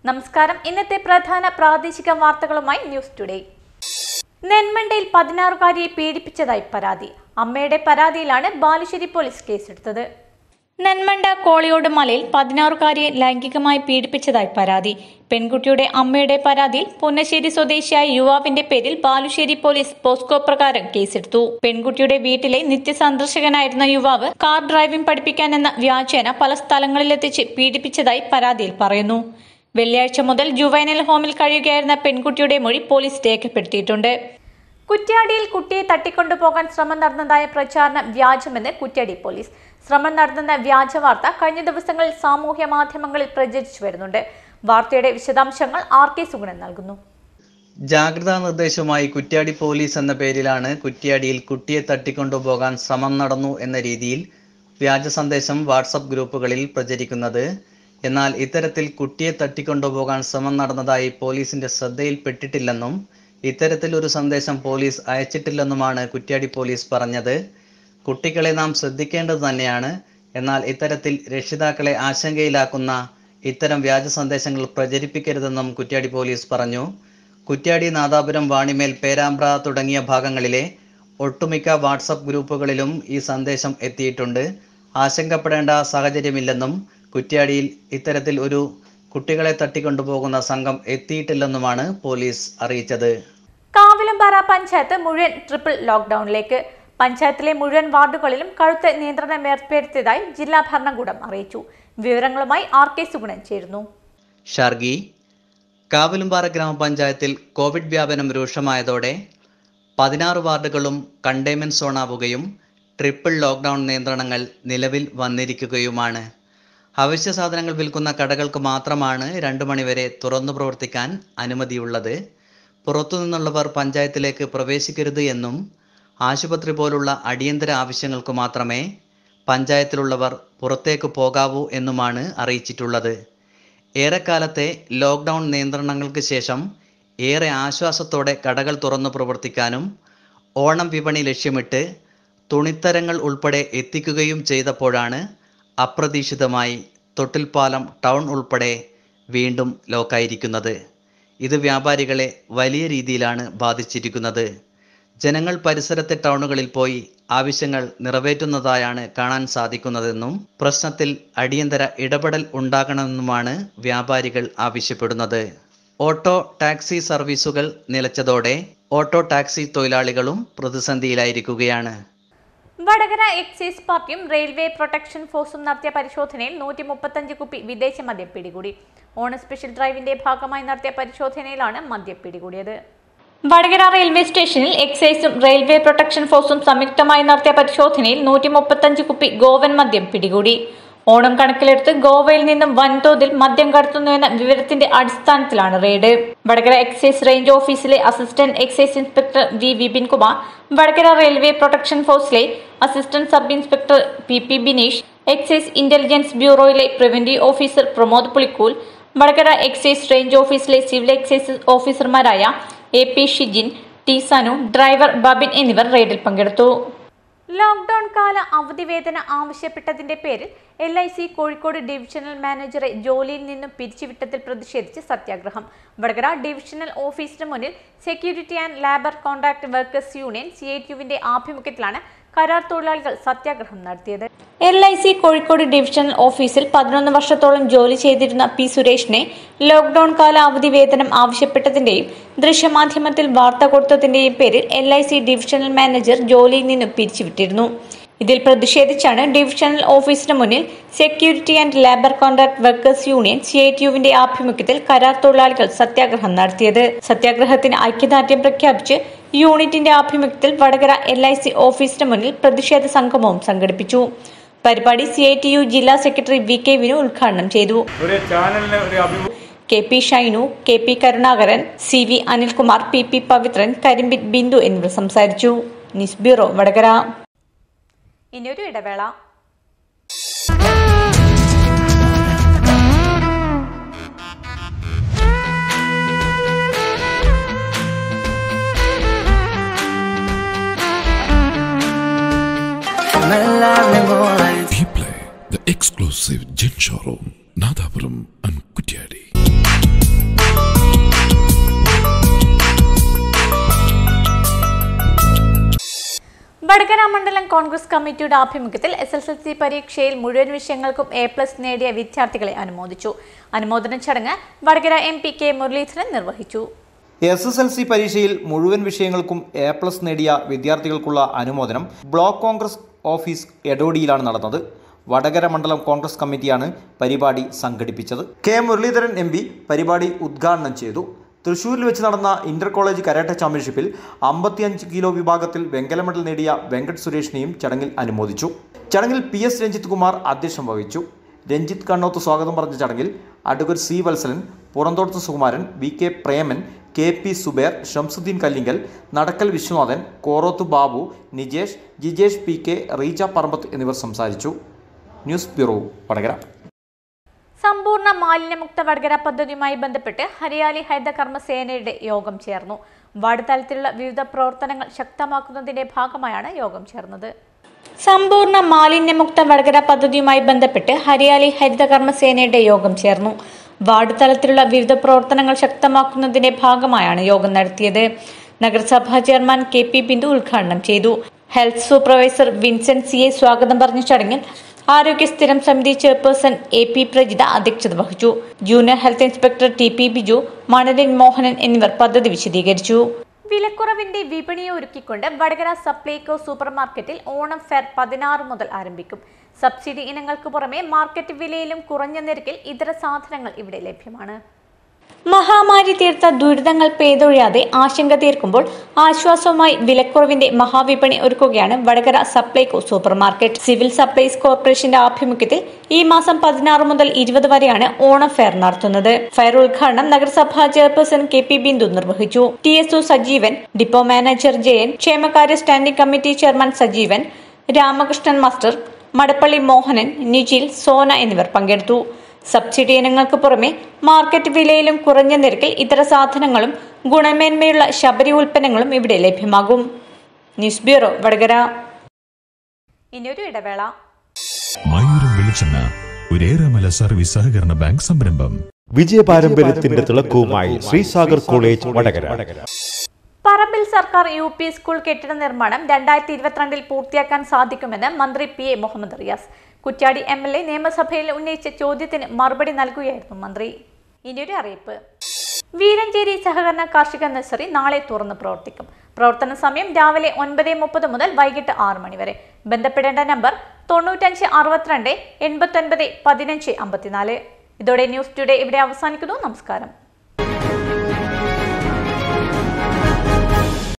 നമസ്കാരം ഇന്നത്തെ പ്രധാന പ്രാദേശിക വാർത്തകളുമായി ന്യൂസ് ടുഡേ നെന്മണ്ടയിൽ പതിനാറുകാരിയെ പീഡിപ്പിച്ചതായി പരാതി അമ്മയുടെ പരാതിയിലാണ് ബാലുശ്ശേരി പോലീസ് കേസെടുത്തത് നെന്മണ്ട കോളിയോട് മലയിൽ പതിനാറുകാരിയെ ലൈംഗികമായി പീഡിപ്പിച്ചതായി പരാതി പെൺകുട്ടിയുടെ അമ്മയുടെ പരാതിയിൽ പുന്നശ്ശേരി സ്വദേശിയായ യുവാവിന്റെ പേരിൽ ബാലുശ്ശേരി പോലീസ് പോസ്കോ പ്രകാരം കേസെടുത്തു പെൺകുട്ടിയുടെ വീട്ടിലെ നിത്യസന്ദർശകനായിരുന്ന യുവാവ് കാർ ഡ്രൈവിംഗ് പഠിപ്പിക്കാനെന്ന വ്യാജേന പല സ്ഥലങ്ങളിലെത്തിച്ച് പീഡിപ്പിച്ചതായി പരാതിയിൽ പറയുന്നു വെള്ളിയാഴ്ച മുതൽ ജുവൈനൽ ഹോമിൽ കഴിയുകയായിരുന്ന പെൺകുട്ടിയുടെ മൊഴി പോലീസ് രേഖപ്പെടുത്തിയിട്ടുണ്ട് കുറ്റ്യാടിയിൽ കുട്ടിയെ തട്ടിക്കൊണ്ടുപോകാൻ ശ്രമം നടന്നതായ പ്രചാരണം വ്യാജമെന്ന് കുറ്റ്യാടി പോലീസ് ശ്രമം നടന്നെന്ന വ്യാജ വാർത്ത കഴിഞ്ഞ ദിവസങ്ങളിൽ സാമൂഹ്യ മാധ്യമങ്ങളിൽ പ്രചരിച്ചു വരുന്നുണ്ട് വാർത്തയുടെ വിശദാംശങ്ങൾ ആർ കെ സുഗുണൻ നൽകുന്നു ജാഗ്രതാ നിർദ്ദേശവുമായി കുറ്റ്യാടി പോലീസ് എന്ന പേരിലാണ് കുറ്റ്യാടിയിൽ കുട്ടിയെ തട്ടിക്കൊണ്ടുപോകാൻ ശ്രമം നടന്നു എന്ന രീതിയിൽ വ്യാജ സന്ദേശം വാട്സപ്പ് ഗ്രൂപ്പുകളിൽ പ്രചരിക്കുന്നത് എന്നാൽ ഇത്തരത്തിൽ കുട്ടിയെ തട്ടിക്കൊണ്ടുപോകാൻ ശ്രമം നടന്നതായി പോലീസിന്റെ ശ്രദ്ധയിൽപ്പെട്ടിട്ടില്ലെന്നും ഇത്തരത്തിൽ ഒരു സന്ദേശം പോലീസ് അയച്ചിട്ടില്ലെന്നുമാണ് കുറ്റ്യാടി പോലീസ് പറഞ്ഞത് കുട്ടികളെ നാം ശ്രദ്ധിക്കേണ്ടത് തന്നെയാണ് എന്നാൽ ഇത്തരത്തിൽ രക്ഷിതാക്കളെ ആശങ്കയിലാക്കുന്ന ഇത്തരം വ്യാജ സന്ദേശങ്ങൾ പ്രചരിപ്പിക്കരുതെന്നും കുറ്റ്യാടി പോലീസ് പറഞ്ഞു കുറ്റ്യാടി നാദാപുരം വാണിമേൽ പേരാമ്പ്ര തുടങ്ങിയ ഭാഗങ്ങളിലെ ഒട്ടുമിക്ക വാട്സപ്പ് ഗ്രൂപ്പുകളിലും ഈ സന്ദേശം എത്തിയിട്ടുണ്ട് ആശങ്കപ്പെടേണ്ട സാഹചര്യമില്ലെന്നും കുറ്റ്യാടിയിൽ ഇത്തരത്തിൽ ഒരു കുട്ടികളെ തട്ടിക്കൊണ്ടുപോകുന്ന സംഘം എത്തിയിട്ടില്ലെന്നുമാണ് പോലീസ് അറിയിച്ചത് കാവിലമ്പാറ പഞ്ചായത്ത് മുഴുവൻ ട്രിപ്പിൾ ലോക്ക്ഡൌണിലേക്ക് പഞ്ചായത്തിലെ മുഴുവൻ വാർഡുകളിലും കഴുത്ത നിയന്ത്രണം ഏർപ്പെടുത്തിയതായി ജില്ലാ ഭരണകൂടം അറിയിച്ചു വിവരങ്ങളുമായി ആർ കെ സുഗുണൻ ചേരുന്നു ഷാർഗി കാവലുംപാറ ഗ്രാമപഞ്ചായത്തിൽ കോവിഡ് വ്യാപനം രൂക്ഷമായതോടെ പതിനാറ് വാർഡുകളും കണ്ടെയ്ൻമെന്റ് സോണാവുകയും ട്രിപ്പിൾ ലോക്ക്ഡൗൺ നിയന്ത്രണങ്ങൾ നിലവിൽ വന്നിരിക്കുകയുമാണ് അവശ്യ സാധനങ്ങൾ വിൽക്കുന്ന കടകൾക്ക് മാത്രമാണ് രണ്ടു മണിവരെ തുറന്നു പ്രവർത്തിക്കാൻ അനുമതിയുള്ളത് പുറത്തുനിന്നുള്ളവർ പഞ്ചായത്തിലേക്ക് പ്രവേശിക്കരുത് എന്നും ആശുപത്രി പോലുള്ള അടിയന്തര ആവശ്യങ്ങൾക്ക് മാത്രമേ പഞ്ചായത്തിലുള്ളവർ പുറത്തേക്ക് പോകാവൂ എന്നുമാണ് അറിയിച്ചിട്ടുള്ളത് ഏറെക്കാലത്തെ ലോക്ക്ഡൗൺ നിയന്ത്രണങ്ങൾക്ക് ശേഷം ഏറെ ആശ്വാസത്തോടെ കടകൾ തുറന്നു പ്രവർത്തിക്കാനും ഓണം വിപണി ലക്ഷ്യമിട്ട് തുണിത്തരങ്ങൾ ഉൾപ്പെടെ എത്തിക്കുകയും ചെയ്തപ്പോഴാണ് അപ്രതീക്ഷിതമായി തൊട്ടിൽപ്പാലം ടൗൺ ഉൾപ്പെടെ വീണ്ടും ലോക്കായിരിക്കുന്നത് ഇത് വ്യാപാരികളെ വലിയ രീതിയിലാണ് ബാധിച്ചിരിക്കുന്നത് ജനങ്ങൾ പരിസരത്തെ ടൗണുകളിൽ പോയി ആവശ്യങ്ങൾ നിറവേറ്റുന്നതായാണ് കാണാൻ സാധിക്കുന്നതെന്നും പ്രശ്നത്തിൽ അടിയന്തര ഇടപെടൽ ഉണ്ടാകണമെന്നുമാണ് വ്യാപാരികൾ ആവശ്യപ്പെടുന്നത് ഓട്ടോ ടാക്സി സർവീസുകൾ നിലച്ചതോടെ ഓട്ടോ ടാക്സി തൊഴിലാളികളും പ്രതിസന്ധിയിലായിരിക്കുകയാണ് വടകര എക്സൈസ് പാർട്ടിയും റെയിൽവേ പ്രൊട്ടക്ഷൻ ഫോഴ്സും നടത്തിയ പരിശോധനയിൽ നൂറ്റി മുപ്പത്തഞ്ച് കുപ്പി വിദേശ മദ്യം പിടികൂടി ഓണ സ്പെഷ്യൽ ഡ്രൈവിന്റെ ഭാഗമായി നടത്തിയ പരിശോധനയിലാണ് മദ്യം പിടികൂടിയത് വടകര റെയിൽവേ സ്റ്റേഷനിൽ എക്സൈസും റെയിൽവേ പ്രൊട്ടക്ഷൻ ഫോഴ്സും സംയുക്തമായി നടത്തിയ പരിശോധനയിൽ നൂറ്റി മുപ്പത്തഞ്ച് കുപ്പി ഗോവൻ മദ്യം പിടികൂടി ഓണം കണക്കിലെടുത്ത് ഗോവയിൽ നിന്നും വൻതോതിൽ മദ്യം കടത്തുന്നുവെന്ന വിവരത്തിന്റെ അടിസ്ഥാനത്തിലാണ് റെയ്ഡ് വടകര എക്സൈസ് റേഞ്ച് ഓഫീസിലെ assistant excise inspector V Vipin Kumar Vadakara railway protection ഫോഴ്സിലെ assistant sub inspector P P Bineesh excise intelligence ബ്യൂറോയിലെ preventive officer Pramod Pulikkool Vadakara excise range ഓഫീസിലെ സിവിൽ എക്സൈസ് ഓഫീസർമാരായ A P Shijin T Sanu driver Babin എന്നിവർ റെയ്ഡിൽ പങ്കെടുത്തു ലോക്ക്ഡൌൺ കാല അവധി വേതന ആവശ്യപ്പെട്ടതിന്റെ പേരിൽ L I C Kozhikode divisional മാനേജറെ ജോലിയിൽ നിന്നും പിരിച്ചുവിട്ടതിൽ പ്രതിഷേധിച്ച് സത്യാഗ്രഹം വടകര ഡിവിഷണൽ ഓഫീസിന് മുന്നിൽ security and labour contract workers union C I ടിയുവിന്റെ ആഭിമുഖ്യത്തിലാണ് കരാർ തൊഴിലാളികൾ സത്യാഗ്രഹം നടത്തിയത് L I C Kozhikode divisional ഓഫീസിൽ പതിനൊന്ന് വർഷത്തോളം ജോലി ചെയ്തിരുന്ന പി സുരേഷിനെ ലോക്ക്ഡൌൺ കാല അവധി വേതനം ആവശ്യപ്പെട്ടതിന്റെയും ദൃശ്യമാധ്യമത്തിൽ വാർത്ത കൊടുത്തതിന്റെയും പേരിൽ L I C divisional manager ജോലിയിൽ നിന്നും പിരിച്ചുവിട്ടിരുന്നു ഇതിൽ പ്രതിഷേധിച്ചാണ് ഡിവിഷണൽ ഓഫീസിന് മുന്നിൽ security and labour contract workers union C I ടിയുവിന്റെ ആഭിമുഖ്യത്തിൽ കരാർ തൊഴിലാളികൾ സത്യാഗ്രഹം നടത്തിയത് സത്യാഗ്രഹത്തിന് ഐക്യദാർഢ്യം പ്രഖ്യാപിച്ച് യൂണിറ്റിന്റെ ആഭിമുഖ്യത്തിൽ വടകര എൽ ഐ സി ഓഫീസിന് മുന്നിൽ പ്രതിഷേധ സംഗമവും സംഘടിപ്പിച്ചു പരിപാടി സി ഐ ടി യു ജില്ലാ സെക്രട്ടറി വി കെ വിനു ഉദ്ഘാടനം ചെയ്തു ഒരു ചാനലിന് ഒരു അഭിമുഖം K P Shainu K P Karunakaran C V Anilkumar P P Pavithran Karimbin Bindu എന്നിവർ സംസാരിച്ചു ന്യൂസ് ബ്യൂറോ വടകര ഇനിയൊരു ഇടവേള We play the exclusive gin showroom, Nadapuram and Kutyadi. Vadakara മണ്ഡലം കോൺഗ്രസ് കമ്മിറ്റിയുടെ ആഭിമുഖ്യത്തിൽ എസ് എസ് എൽ സി പരീക്ഷയിൽ മുഴുവൻ വിഷയങ്ങൾക്കും എ പ്ലസ് നേടിയ വിദ്യാർത്ഥികളെ അനുമോദിച്ചു അനുമോദന ചടങ്ങ് Vadakara M P K Muraleedharan നിർവഹിച്ചു എസ് എസ് എൽ സി പരീക്ഷയിൽ മുഴുവൻ വിഷയങ്ങൾക്കും എ പ്ലസ് നേടിയ വിദ്യാർത്ഥികൾക്കുള്ള അനുമോദനം ബ്ലോക്ക് കോൺഗ്രസ് ഓഫീസ് എടോടിയിലാണ് നടന്നത് വടകര മണ്ഡലം കോൺഗ്രസ് കമ്മിറ്റിയാണ് പരിപാടി സംഘടിപ്പിച്ചത് കെ മുരളീധരൻ എം പി പരിപാടി ഉദ്ഘാടനം ചെയ്തു തൃശൂരിൽ വെച്ച് നടന്ന ഇന്റർ കോളേജ് കരാട്ട ചാമ്പ്യൻഷിപ്പിൽ അമ്പത്തിയഞ്ച് കിലോ വിഭാഗത്തിൽ വെങ്കല മെഡൽ നേടിയ വെങ്കട് സുരേഷിനെയും ചടങ്ങിൽ അനുമോദിച്ചു ചടങ്ങിൽ പി എസ് രഞ്ജിത്ത് കുമാർ അധ്യക്ഷം വഹിച്ചു രഞ്ജിത്ത് കണ്ണോത്ത് സ്വാഗതം പറഞ്ഞ ചടങ്ങിൽ advocate C Valsalan Purathottath Sukumaran V K Preman K P Suber Shamsuddin Kallingal Nadakkal Viswanathan Koroth Babu Nijesh Jijesh P K Reeja Parambath എന്നിവർ സംസാരിച്ചു ന്യൂസ് ബ്യൂറോ വടകര സമ്പൂർണ്ണ മാലിന്യമുക്ത വടകര പദ്ധതിയുമായി ബന്ധപ്പെട്ട് ഹരിയാലി ഹരിതകർമ്മ സേനയുടെ യോഗം ചേർന്നു വാർഡ് തലത്തിലുള്ള വിവിധ പ്രവർത്തനങ്ങൾ ശക്തമാക്കുന്നതിന്റെ ഭാഗമായാണ് യോഗം ചേർന്നത് സമ്പൂർണ്ണ മാലിന്യമുക്ത വടകര പദ്ധതിയുമായി ബന്ധപ്പെട്ട് ഹരിയാലി ഹരിതകർമ്മ സേനയുടെ യോഗം ചേർന്നു വാർഡ് തലത്തിലുള്ള വിവിധ പ്രവർത്തനങ്ങൾ ശക്തമാക്കുന്നതിന്റെ ഭാഗമായാണ് യോഗം നടത്തിയത് നഗരസഭാ ചെയർമാൻ കെ പി ബിന്ദു ഉദ്ഘാടനം ചെയ്തു ഹെൽത്ത് സൂപ്പർവൈസർ വിൻസെന്റ് സിയെ സ്വാഗതം പറഞ്ഞ ചടങ്ങിൽ ആരോഗ്യ സ്ഥിരം സമിതി ചെയർപേഴ്സൺ എ പി പ്രജിത അധ്യക്ഷത വഹിച്ചു junior health inspector T P Biju Manalin Mohanan എന്നിവർ പദ്ധതി വിശദീകരിച്ചു വിലക്കുറവിന്റെ വിപണിയെ ഒരുക്കിക്കൊണ്ട് വടകര സപ്ലൈകോ സൂപ്പർ മാർക്കറ്റിൽ ഓണം ഫെയർ പതിനാറ് മുതൽ ആരംഭിക്കും സബ്സിഡി ഇനങ്ങൾക്ക് പുറമെ മാർക്കറ്റ് വിലയിലും കുറഞ്ഞ നിരക്കിൽ ഇതര സാധനങ്ങൾ ഇവിടെ ലഭ്യമാണ് മഹാമാരി തീർത്ത ദുരിതങ്ങൾ പെയ്തൊഴിയാതെ ആശങ്ക തീർക്കുമ്പോൾ ആശ്വാസവുമായി വിലക്കുറവിന്റെ മഹാവിപണി ഒരുക്കുകയാണ് Vadakara Supplyco supermarket civil supplies കോർപ്പറേഷന്റെ ആഭിമുഖ്യത്തിൽ ഈ മാസം പതിനാറ് മുതൽ ഇരുപത് വരെയാണ് ഓണം ഫെയർ നടത്തുന്നത് ഫെയർ ഉദ്ഘാടനം നഗരസഭാ ചെയർപേഴ്സൺ കെ പി ബിന്ദു നിർവഹിച്ചു T S O Sajeevan depot manager Jayan ക്ഷേമകാര്യ standing committee chairman Sajeevan Ramakrishnan master Madappally Mohanan Nijil Sona എന്നിവർ പങ്കെടുത്തു സബ്സിഡി ഇനങ്ങൾക്ക് പുറമെ മാർക്കറ്റ് വിലയിലും കുറഞ്ഞ നിരക്കിൽ ഇതര സാധനങ്ങളും ഗുണമേന്മയുള്ള ശബരി ഉൽപ്പന്നങ്ങളും ഇവിടെ ലഭ്യമാകും ന്യൂസ് ബ്യൂറോ വടകര ഇനിയൊരു ഇടവേള മയൂരം വെളിച്ചെണ്ണ ഒരേറെമല സർവീസ് സഹകരണ ബാങ്ക് സംരംഭം വിജയപാരമ്പര്യത്തിന്റെ തിളക്കവുമായി ശ്രീസാഗർ കോളേജ് വടകര പറമ്പിൽ സർക്കാർ യു പി സ്കൂൾ കെട്ടിട നിർമ്മാണം രണ്ടായിരത്തി ഇരുപത്തിരണ്ടിൽ പൂർത്തിയാക്കാൻ സാധിക്കുമെന്ന് മന്ത്രി P A Muhammad Riyas Kuttiadi M L A നിയമസഭയിൽ ഉന്നയിച്ച ചോദ്യത്തിന് മറുപടി നൽകുകയായിരുന്നു മന്ത്രി ഇനിയൊരു അറിയിപ്പ് വീരഞ്ചേരി സഹകരണ കാർഷിക നഴ്സറി നാളെ തുറന്ന് പ്രവർത്തിക്കും പ്രവർത്തന സമയം രാവിലെ ഒൻപത് മുപ്പത് മുതൽ വൈകിട്ട് ആറ് മണി വരെ ബന്ധപ്പെടേണ്ട നമ്പർ തൊണ്ണൂറ്റഞ്ച് അറുപത്തിരണ്ട് എൺപത്തൊൻപത് പതിനഞ്ച് അമ്പത്തിനാല് ഇതോടെ ന്യൂസ് ടുഡേ ഇവിടെ അവസാനിക്കുന്നു നമസ്കാരം